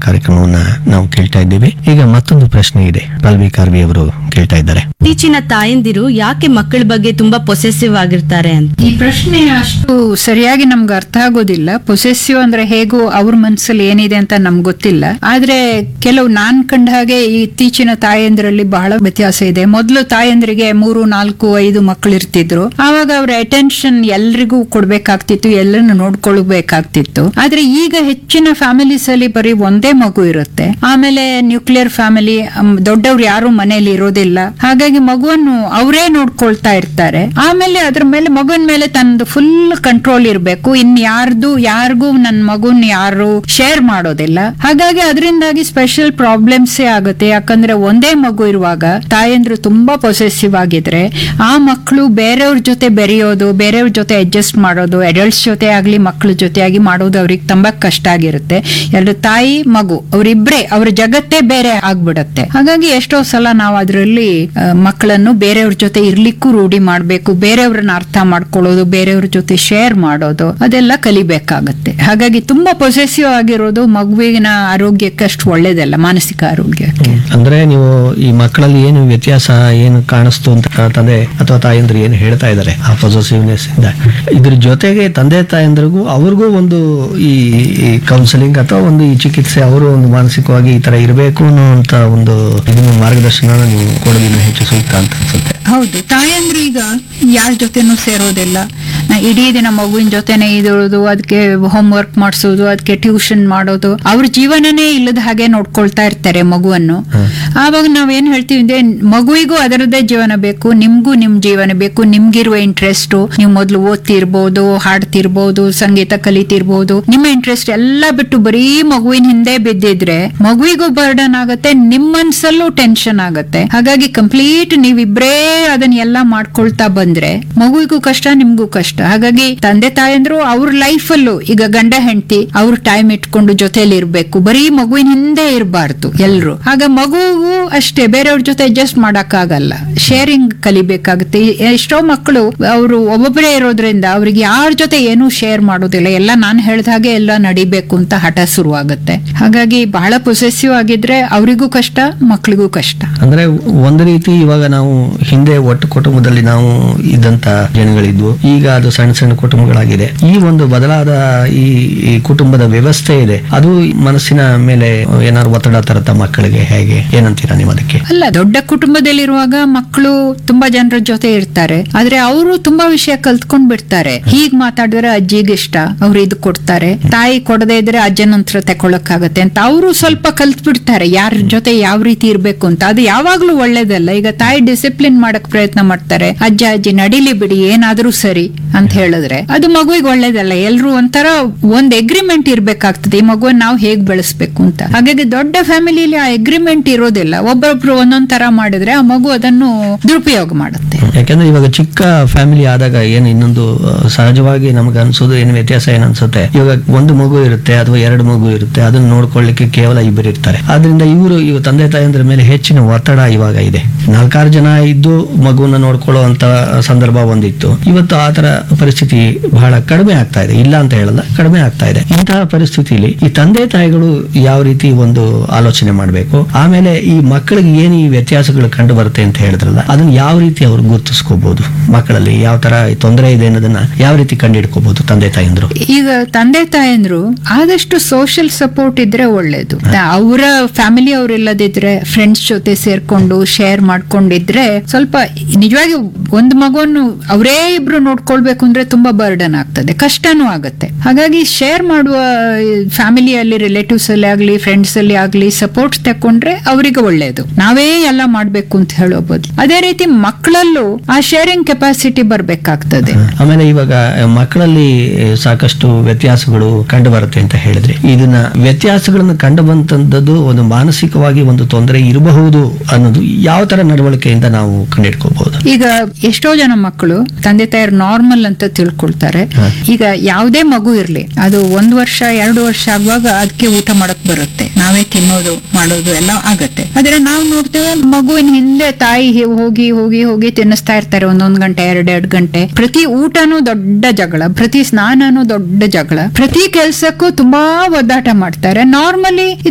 ಕಾರ್ಯಕ್ರಮವನ್ನ ನಾವು ಕೇಳ್ತಾ ಇದ್ದೀವಿ ಈಗ ಮತ್ತೊಂದು ಪ್ರಶ್ನೆ ಇದೆ ಪಲ್ವಿ ಕಾರ್ವಿ ಅವರು ಕೇಳ್ತಾ ಇದ್ದಾರೆ ಇತ್ತೀಚಿನ ತಾಯಂದಿರು ಯಾಕೆ ಮಕ್ಕಳ ಬಗ್ಗೆ ತುಂಬಾ ಪೊಸೆಸಿವ್ ಆಗಿರ್ತಾರೆ ಅಂತ ಈ ಪ್ರಶ್ನೆ ಅಷ್ಟು ಸರಿಯಾಗಿ ನಮ್ಗೆ ಅರ್ಥ ಆಗೋದಿಲ್ಲ ಪೊಸೆಸಿವ್ ಅಂದ್ರೆ ಹೇಗೂ ಅವ್ರ ಮನ್ಸಲ್ಲಿ ಏನಿದೆ ಅಂತ ನಮ್ಗೆ ಗೊತ್ತಿಲ್ಲ ಆದ್ರೆ ಕೆಲವು ನಾನ್ ಕಂಡ ಹಾಗೆ ಈ ಇತ್ತೀಚಿನ ತಾಯಂದಿರಲ್ಲಿ ಬಹಳ ವ್ಯತ್ಯಾಸ ಇದೆ ಮೊದಲು ತಾಯಂದ್ರಿಗೆ ಮೂರು ನಾಲ್ಕು ಐದು ಮಕ್ಕಳು ಇರ್ತಿದ್ರು ಆವಾಗ ಅವ್ರ ಅಟೆನ್ಷನ್ ಎಲ್ರಿಗೂ ಕೊಡ್ಬೇಕಾಗ್ತಿತ್ತು ಎಲ್ಲರನ್ನು ನೋಡ್ಕೊಳ್ಬೇಕಾಗ್ತಿತ್ತು ಆದ್ರೆ ಈಗ ಹೆಚ್ಚಿನ ಫ್ಯಾಮಿಲೀಸ್ ಅಲ್ಲಿ ಬರೀ ಒಂದೇ ಮಗು ಇರುತ್ತೆ ಆಮೇಲೆ ನ್ಯೂಕ್ಲಿಯರ್ ಫ್ಯಾಮಿಲಿ ದೊಡ್ಡವ್ರು ಯಾರು ಮನೇಲಿ ಇರೋದಿಲ್ಲ ಹಾಗಾಗಿ ಮಗುವನ್ನು ಅವರೇ ನೋಡ್ಕೊಳ್ತಾ ಇರ್ತಾರೆ ಆಮೇಲೆ ಅದ್ರ ಮೇಲೆ ಮಗುವಿನ ಮೇಲೆ ತನ್ನದು ಫುಲ್ ಕಂಟ್ರೋಲ್ ಇರಬೇಕು ಇನ್ ಯಾರ್ದು ಯಾರಿಗೂ ನನ್ನ ಮಗುನ್ ಯಾರು ಶೇರ್ ಮಾಡೋದಿಲ್ಲ ಹಾಗಾಗಿ ಅದರಿಂದಾಗಿ ಸ್ಪೆಷಲ್ ಪ್ರಾಬ್ಲಮ್ಸ್ ಆಗುತ್ತೆ ಯಾಕಂದ್ರೆ ಒಂದೇ ಮಗು ಇರುವಾಗ ತಾಯಂದ್ರು ತುಂಬಾ ಪೊಸೆಸಿವ್ ಆಗಿದ್ರೆ ಆ ಮಕ್ಕಳು ಬೇರೆಯವ್ರ ಜೊತೆ ಬೆರೆಯೋದು ಬೇರೆಯವ್ರ ಜೊತೆ ಅಡ್ಜಸ್ಟ್ ಮಾಡೋದು ಅಡಲ್ಟ್ಸ್ ಜೊತೆ ಆಗ್ಲಿ ಮಕ್ಕಳ ಜೊತೆ ಆಗಿ ಮಾಡೋದು ಅವ್ರಿಗೆ ತುಂಬಾ ಕಷ್ಟ ಆಗಿರುತ್ತೆ ಎರಡು ತಾಯಿ ಮಗು ಅವರಿಬ್ರೇ ಅವ್ರ ಜಗತ್ತೇ ಬೇರೆ ಆಗ್ಬಿಡತ್ತೆ ಹಾಗಾಗಿ ಎಷ್ಟೋ ಸಲ ನಾವು ಅದರಲ್ಲಿ ಮಕ್ಕಳನ್ನು ಬೇರೆಯವ್ರ ಜೊತೆ ಇರ್ಲಿಕ್ಕೂ ರೂಢಿ ಮಾಡ್ಬೇಕು ಬೇರೆಯವ್ರನ್ನ ಅರ್ಥ ಮಾಡ್ಕೊಳ್ಳೋದು ಬೇರೆಯವ್ರ ಜೊತೆ ಶೇರ್ ಮಾಡೋದು ಅದೆಲ್ಲ ಕಲಿಬೇಕಾಗತ್ತೆ ಹಾಗಾಗಿ ತುಂಬಾ ಪೊಸೆಸಿವ್ ಆಗಿರೋದು ಮಗುವಿನ ಆರೋಗ್ಯಕ್ಕೆ ಅಷ್ಟು ಒಳ್ಳೇದಲ್ಲ ಮಾನಸಿಕ ಆರೋಗ್ಯಕ್ಕೆ ಅಂದ್ರೆ ನೀವು ಈ ಮಕ್ಕಳಲ್ಲಿ ಏನು ವ್ಯತ್ಯಾಸ ಏನು ಕಾಣಿಸ್ತು ಅಂತ ತಂದೆ ಅಥವಾ ತಾಯಂದ್ರು ಏನು ಹೇಳ್ತಾ ಇದ್ದಾರೆ ಆ ಪೊಸೆಸಿವ್ನೆಸ್ ಇಂದ ಇದ್ರ ಜೊತೆಗೆ ತಂದೆ ತಾಯಂದ್ರಿಗೂ ಅವ್ರಿಗೂ ಒಂದು ಈ ಕೌನ್ಸಿಲಿಂಗ್ ಅಥವಾ ಒಂದು ಈ ಚಿಕಿತ್ಸೆ ಅವರು ಒಂದು ಮಾನಸಿಕವಾಗಿ ಈ ತರ ಇರಬೇಕು ಅನ್ನುವಂತ ಒಂದು ಇದನ್ನ ಮಾರ್ಗದರ್ಶನ ನೀವು ಕೊಡೋದಿಲ್ಲ ಹೆಚ್ಚು ಸೂಕ್ತ ಅಂತ ಅನ್ಸುತ್ತೆ ಹೌದು ತಾಯಂದ್ರು ಈಗ ಯಾರ ಜೊತೆನೂ ಸೇರೋದಿಲ್ಲ ನಾ ಇಡೀ ದಿನ ಮಗುವಿನ ಜೊತೆನೆ ಇರೋದು ಅದಕ್ಕೆ ಹೋಮ್ ವರ್ಕ್ ಮಾಡಿಸೋದು ಅದಕ್ಕೆ ಟ್ಯೂಷನ್ ಮಾಡೋದು ಅವ್ರ ಜೀವನನೇ ಇಲ್ಲದ ಹಾಗೆ ನೋಡ್ಕೊಳ್ತಾ ಇರ್ತಾರೆ ಮಗುವನ್ನು ಆವಾಗ ನಾವೇನ್ ಹೇಳ್ತೀವಿ ಅಂದ್ರೆ ಮಗುವಿಗೂ ಅದರದ್ದೇ ಜೀವನ ಬೇಕು ನಿಮ್ಗೂ ನಿಮ್ ಜೀವನ ಬೇಕು ನಿಮ್ಗಿರುವ ಇಂಟ್ರೆಸ್ಟ್ ನೀವು ಮೊದ್ಲು ಓದ್ತಿರ್ಬೋದು ಹಾಡ್ತಿರ್ಬೋದು ಸಂಗೀತ ಕಲಿತಿರ್ಬೋದು ನಿಮ್ಮ ಇಂಟ್ರೆಸ್ಟ್ ಎಲ್ಲ ಬಿಟ್ಟು ಬರೀ ಮಗುವಿನ ಹಿಂದೆ ಬಿದ್ದಿದ್ರೆ ಮಗುವಿಗೂ ಬರ್ಡನ್ ಆಗತ್ತೆ ನಿಮ್ ಮನ್ಸಲ್ಲೂ ಟೆನ್ಷನ್ ಆಗತ್ತೆ ಹಾಗಾಗಿ ಕಂಪ್ಲೀಟ್ ನೀವಿಬ್ರೇ ಅದನ್ನ ಎಲ್ಲ ಮಾಡ್ಕೊಳ್ತಾ ಬಂದ್ರೆ ಮಗುವಿಗೂ ಕಷ್ಟ ನಿಮ್ಗೂ ಕಷ್ಟ ಹಾಗಾಗಿ ತಂದೆ ತಾಯಂದ್ರು ಅವ್ರ ಲೈಫ್ ಅಲ್ಲೂ ಈಗ ಗಂಡ ಹೆಂಡತಿ ಅವ್ರ ಟೈಮ್ ಇಟ್ಕೊಂಡು ಜೊತೆಲಿ ಇರ್ಬೇಕು ಬರೀ ಮಗುವಿನ ಹಿಂದೆ ಇರಬಾರ್ದು ಎಲ್ರು ಆಗ ಮಗುಗೂ ಅಷ್ಟೇ ಬೇರೆಯವ್ರ ಜೊತೆ ಅಡ್ಜಸ್ಟ್ ಮಾಡಕ್ ಆಗಲ್ಲ ಶೇರಿಂಗ್ ಕಲಿಬೇಕಾಗುತ್ತೆ ಈ- ಎಷ್ಟೋ ಮಕ್ಕಳು ಅವರು ಒಬ್ಬೊಬ್ಬರೇ ಇರೋದ್ರಿಂದ ಅವ್ರಿಗೆ ಯಾರ ಜೊತೆ ಏನೂ ಶೇರ್ ಮಾಡೋದಿಲ್ಲ ಎಲ್ಲ ನಾನು ಹೇಳ್ದ ಹಾಗೆ ಎಲ್ಲ ನಡಿಬೇಕು ಅಂತ ಹಠ ಶುರುವಾಗುತ್ತೆ ಹಾಗಾಗಿ ಬಹಳ ಪೊಸೆಸಿವ್ ಆಗಿದ್ರೆ ಅವರಿಗೂ ಕಷ್ಟ ಮಕ್ಕಳಿಗೂ ಕಷ್ಟ ಅಂದ್ರೆ ಒಂದು ರೀತಿ ಇವಾಗ ನಾವು ಹಿಂದೆ ಒಟ್ಟು ಕುಟುಂಬದಲ್ಲಿ ನಾವು ಇದ್ದಂತ ಜನಗಳಿದ್ವು ಈಗ ಅದು ಸಣ್ಣ ಸಣ್ಣ ಕುಟುಂಬಗಳಾಗಿದೆ ಈ ಒಂದು ಬದಲಾದ ಈ ಈ ಕುಟುಂಬದ ವ್ಯವಸ್ಥೆ ಇದೆ ಅದು ಮನಸ್ಸಿನ ಮೇಲೆ ಏನಾದ್ರು ಒತ್ತಡ ತರತ್ತ ಮಕ್ಕಳಿಗೆ ಹೇಗೆ ಏನಂತೀರಾ ನೀವು ಅದಕ್ಕೆ ಅಲ್ಲ ದೊಡ್ಡ ಕುಟುಂಬದಲ್ಲಿರುವಾಗ ಮಕ್ಕಳು ತುಂಬಾ ಜನರ ಜೊತೆ ಇರ್ತಾರೆ ಆದ್ರೆ ಅವರು ತುಂಬಾ ವಿಷಯ ಕಲ್ತ್ಕೊಂಡ್ ಬಿಡ್ತಾರೆ ಹೀಗ್ ಮಾತಾಡಿದ್ರೆ ಅಜ್ಜಿಗೆ ಇಷ್ಟ ಅವ್ರು ಇದು ಕೊಡ್ತಾರೆ ತಾಯಿ ಕೊಡದೇ ಇದ್ರೆ ಅಜ್ಜನ ಹತ್ರ ತಗೊಳಕ್ಕಾಗತ್ತೆ ಅಂತ ಅವರು ಸ್ವಲ್ಪ ಕಲ್ತ್ ಬಿಡ್ತಾರೆ ಯಾರ ಜೊತೆ ಯಾವ ರೀತಿ ಇರ್ಬೇಕು ಅಂತ ಅದು ಯಾವಾಗ್ಲೂ ಒಳ್ಳೇದಲ್ಲ ಈಗ ತಾಯಿ ಡಿಸಿಪ್ಲಿನ್ ಮಾಡಕ್ ಪ್ರಯತ್ನ ಮಾಡ್ತಾರೆ ಅಜ್ಜ ಅಜ್ಜಿ ನಡಿಲಿ ಬಿಡಿ ಏನಾದ್ರೂ ಸರಿ ಅಂತ ಹೇಳಿದ್ರೆ ಅದು ಮಗುವಿಗೆ ಒಳ್ಳೇದಲ್ಲ ಎಲ್ರು ಒಂಥರ ಒಂದ್ ಎಗ್ರಿಮೆಂಟ್ ಇರ್ಬೇಕಾಗ್ತದೆ ಈ ಮಗುವನ್ನ ನಾವು ಹೇಗ್ ಬೆಳೆಸ್ಬೇಕು ಅಂತ ಹಾಗಾಗಿ ದೊಡ್ಡ ಫ್ಯಾಮಿಲಿಲಿ ಆ ಎಗ್ರಿಮೆಂಟ್ ಇರೋದಿಲ್ಲ ಒಬ್ಬೊಬ್ರು ಒಂದೊಂದ್ ತರ ಮಾಡಿದ್ರೆ ಆ ಮಗು ಅದನ್ನು ದುರುಪಯೋಗ ಮಾಡುತ್ತೆ ಯಾಕಂದ್ರೆ ಇವಾಗ ಚಿಕ್ಕ ಫ್ಯಾಮಿಲಿ ಆದಾಗ ಏನು ಇನ್ನೊಂದು ಆ, ಸಹಜವಾಗಿ ನಮ್ಗೆ ಅನ್ಸೋದು ಏನು ವ್ಯತ್ಯಾಸ ಏನ್ ಅನ್ಸುತ್ತೆ ಇವಾಗ ಒಂದು ಮಗು ಇರುತ್ತೆ ಅಥವಾ ಎರಡು ಮಗು ಇರುತ್ತೆ ಅದನ್ನ ನೋಡ್ಕೊಳ್ಳಿಕ್ಕೆ ಕೇವಲ ಇಬ್ಬರು ಇರ್ತಾರೆ ಆದ್ರಿಂದ ಇವರು ಇವ ತಂದೆ ತಾಯಂದ್ರ ಮೇಲೆ ಹೆಚ್ಚಿನ ಒತ್ತಡ ಇವಾಗ ಇದೆ ನಾಲ್ಕಾರು ಜನ ಇದ್ದು ಮಗುವನ್ನ ನೋಡ್ಕೊಳ್ಳೋ ಅಂತ ಸಂದರ್ಭ ಒಂದಿತ್ತು ಇವತ್ತು ಆ ತರ ಪರಿಸ್ಥಿತಿ ಬಹಳ ಕಡಿಮೆ ಆಗ್ತಾ ಇದೆ ಇಲ್ಲ ಅಂತ ಹೇಳಲ್ಲ ಕಡಿಮೆ ಆಗ್ತಾ ಇದೆ ಇಂತಹ ಪರಿಸ್ಥಿತಿಯಲ್ಲಿ ಈ ತಂದೆ ತಾಯಿಗಳು ಯಾವ ರೀತಿ ಒಂದು ಆಲೋಚನೆ ಮಾಡಬೇಕು ಆಮೇಲೆ ಈ ಮಕ್ಕಳಿಗೆ ಏನು ಈ ವ್ಯತ್ಯಾಸಗಳು ಕಂಡು ಬರುತ್ತೆ ಅಂತ ಹೇಳಿದ್ರಲ್ಲ ಅದನ್ನ ಯಾವ ರೀತಿ ಅವ್ರು ಗುರುತಿಸ್ಕೋಬಹುದು ಮಕ್ಕಳಲ್ಲಿ ಯಾವ ತರ ತೊಂದರೆ ಇದೆ ಅನ್ನೋದನ್ನ ಯಾವ ರೀತಿ ಕಂಡಿಡ್ಕೋಬಹುದು ತಂದೆ ತಾಯಂದ್ರು ಈಗ ತಂದೆ ತಾಯಂದ್ರು ಆದಷ್ಟು ಸೋಷಿಯಲ್ ಸಪೋರ್ಟ್ ಇದ್ರೆ ಒಳ್ಳೇದು ಅವರ ಫ್ಯಾಮಿಲಿ ಅವ್ರು ಇಲ್ಲದಿದ್ರೆ ಫ್ರೆಂಡ್ಸ್ ಜೊತೆ ಸೇರ್ಕೊಂಡು ಶೇರ್ ಮಾಡ್ಕೊಂಡಿದ್ರೆ ಸ್ವಲ್ಪ ನಿಜವಾಗಿ ಒಂದು ಮಗುವನ್ನು ಅವರೇ ಇಬ್ರು ನೋಡ್ಕೊಳ್ಬೇಕು ಅಂದ್ರೆ ತುಂಬಾ ಬರ್ಡನ್ ಆಗ್ತದೆ ಕಷ್ಟನೂ ಆಗುತ್ತೆ ಹಾಗಾಗಿ ಶೇರ್ ಮಾಡುವ ಫ್ಯಾಮಿಲಿಯಲ್ಲಿ ರಿಲೇಟಿವ್ಸ್ ಅಲ್ಲಿ ಆಗ್ಲಿ ಫ್ರೆಂಡ್ಸ್ ಅಲ್ಲಿ ಆಗ್ಲಿ ಸಪೋರ್ಟ್ ತಕೊಂಡ್ರೆ ಅವರಿಗೆ ಒಳ್ಳೇದು ನಾವೇ ಎಲ್ಲ ಮಾಡ್ಬೇಕು ಅಂತ ಹೇಳೋಬಹುದು ಅದೇ ರೀತಿ ಮಕ್ಕಳಲ್ಲೂ ಆ ಶೇರಿಂಗ್ ಕೆಪಾಸಿಟಿ ಬರ್ಬೇಕಾಗ್ತದೆ ಆಮೇಲೆ ಇವಾಗ ಮಕ್ಕಳಲ್ಲಿ ಸಾಕಷ್ಟು ವ್ಯತ್ಯಾಸಗಳು ಕಂಡು ಬರುತ್ತೆ ಅಂತ ಹೇಳಿದ್ರೆ ಇದನ್ನ ವ್ಯತ್ಯಾಸಗಳನ್ನು ಕಂಡು ಬಂತದ್ದು ಒಂದು ಮಾನಸಿಕವಾಗಿ ಒಂದು ತೊಂದರೆ ಇರಬಹುದು ಅನ್ನೋದು ಯಾವ ತರ ನಡವಳಿಕೆಯಿಂದ ನಾವು ಕಂಡಿಡ್ಕೋಬಹುದು ಈಗ ಎಷ್ಟೋ ಜನ ಮಕ್ಕಳು ತಂದೆ ತಾಯರು ನಾರ್ಮಲ್ ಅಂತ ತಿಳ್ಕೊಳ್ತಾರೆ ಹ. ಈಗ ಯಾವುದೇ ಮಗು ಇರ್ಲಿ ಅದು ಒಂದ್ ವರ್ಷ ಎರಡು ವರ್ಷ ಆಗುವಾಗ ಅದಕ್ಕೆ ಊಟ ಮಾಡಕ್ ಬರುತ್ತೆ ನಾವೇ ತಿನ್ನೋದು ಮಾಡೋದು ಎಲ್ಲ ಆಗತ್ತೆ ಆದ್ರೆ ನಾವು ನೋಡ್ತೇವೆ ಮಗುವಿನ ಹಿಂದೆ ತಾಯಿ ಹಿ- ಹೋಗಿ ಹೋಗಿ ಹೋಗಿ ತಿನ್ನಿಸ್ತಾ ಇರ್ತಾರೆ ಒಂದೊಂದ್ ಗಂಟೆ ಎರಡೆರಡು ಗಂಟೆ ಪ್ರತಿ ಊಟನೂ ದೊಡ್ಡ ಜಗಳ ಪ್ರತಿ ಸ್ನಾನನೂ ದೊಡ್ಡ ಜಗಳ ಪ್ರತಿ ಕೆಲ್ಸಕ್ಕೂ ತುಂಬಾ ಒದ್ದಾಟ ಮಾಡ್ತಾರೆ ನಾರ್ಮಲಿ